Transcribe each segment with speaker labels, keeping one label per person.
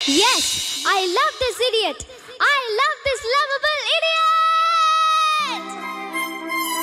Speaker 1: Yes, I love this idiot. I love this lovable idiot.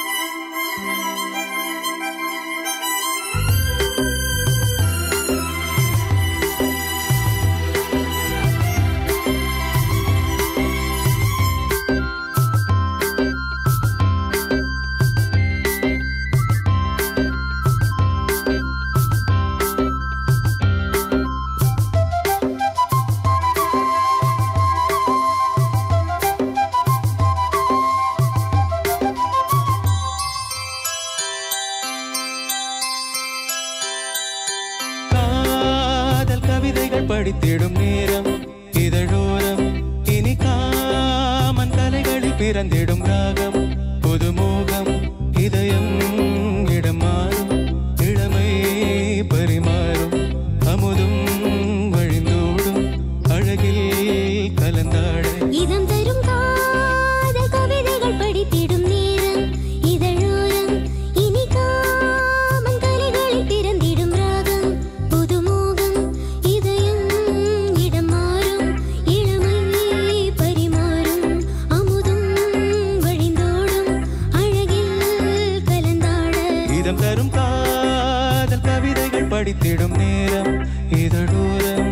Speaker 2: காதல் கவிதைகள் படித்திடும் நேரம் இதழோரம் இனி காமன் கலைகளில் பிறந்திடும் ராகம் புதுமோகம் இதயம் இடம் மாறும் இளமை பரிமாறும் அமுதும் வழிந்தோடும் அழகில் கலந்தாட
Speaker 1: இதம் தரும் காதல் கவிதைகள் படித்திடும் நேரம் இதழோரம் இனி காமன் கலைகளில் பிறந்திடும் ராகம் புதுமோகம் இதயம் இடம் மாறும் இளமை பரிமாறும் அமுதும் வழிந்தோடும் அழகில் கலந்தாட
Speaker 2: இதம் தரும் காதல் கவிதைகள் படித்திடும் நேரம் இதழோரம்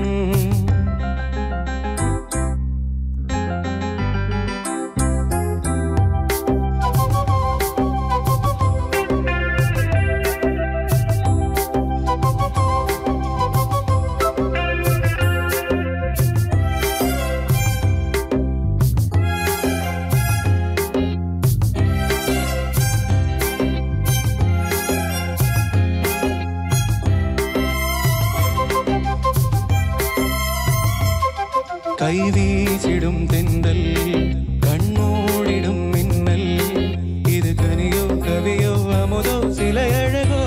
Speaker 2: கை வீசிடும் தென்றல் கண்மூடிடும் மின்னல் இது கனியோ கவியோ அமுதோ சிலை அழகோ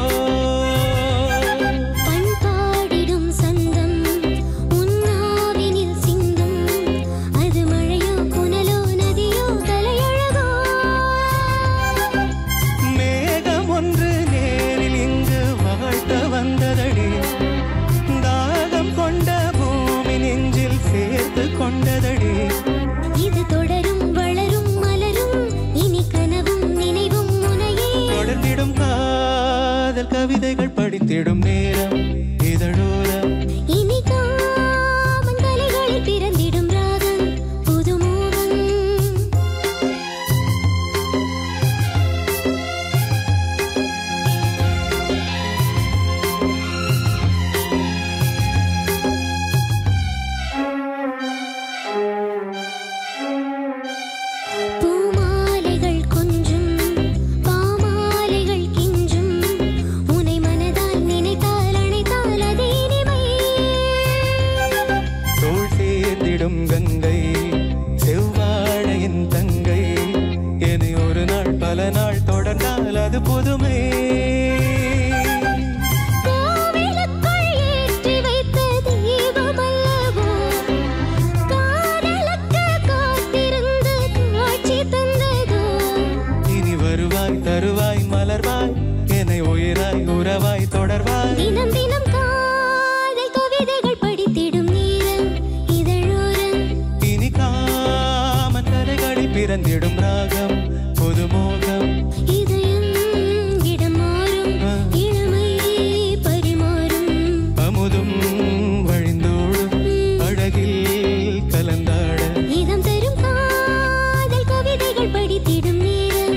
Speaker 1: பண்பாடிடும் சந்தம் உன்னாவினில் சிந்தும் அது மழையோ புனலோ நதியோ தலையழகோ
Speaker 2: மேகம் ஒன்று நேரில் இங்கு வாழ்த்த வந்ததடி தாகம் கொண்ட பூமி நெஞ்சில் சேர்த்து கொண்டதடி
Speaker 1: இது தொடரும் வளரும் மலரும் இனி கனவும் நினைவும் முனையே
Speaker 2: தொடர்ந்திடும் காதல் கவிதைகள் படித்திடும் நேரம் இதழோரம்
Speaker 1: இனி காமன் கலைகளில் பிறந்திடும் ராகம் புதுமோகம் பூமாலைகள் கொஞ்சும் பாமாலைகள் கிஞ்சும் உனை மனதால் நினைத்தால் அணைத்தால் அது இனிமை
Speaker 2: தோள் சேர்ந்திடும் கங்கை செவ்வாழையின் தங்கை என்னை ஒரு நாள் பல நாள் தொடர்ந்தால் அது புதுமை
Speaker 1: கோவிலுக்குள் ஏற்றி வைத்த தீபமல்லவோ காதலுக்கு காத்திருந்து காட்சி தந்ததோ
Speaker 2: இனி வருவாய் தருவாய் மலர்வாய் என்னை உயிராய் உறவாய் தொடர்வாய்
Speaker 1: தினம் தினம் காதல் கவிதைகள் படித்திடும் நேரம் இதழோரம்
Speaker 2: இனி காமன் கரைகளில் பிறந்திடும் ராகம் புதுமோகம்
Speaker 1: இதயம் இடம் மாறும் இளமை பரிமாறும்
Speaker 2: அமுதும் வழிந்தோடும் அழகில் கலந்தாட
Speaker 1: இதம் தரும் காதல் கவிதைகள் படித்திடும் நேரம்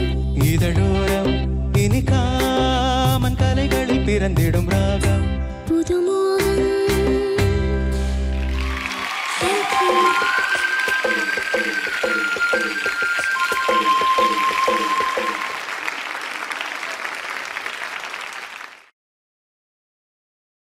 Speaker 2: இதழோரம் இனி காமன் கலைகளில் பிறந்திடும் ராகம்
Speaker 1: புதுமோகம்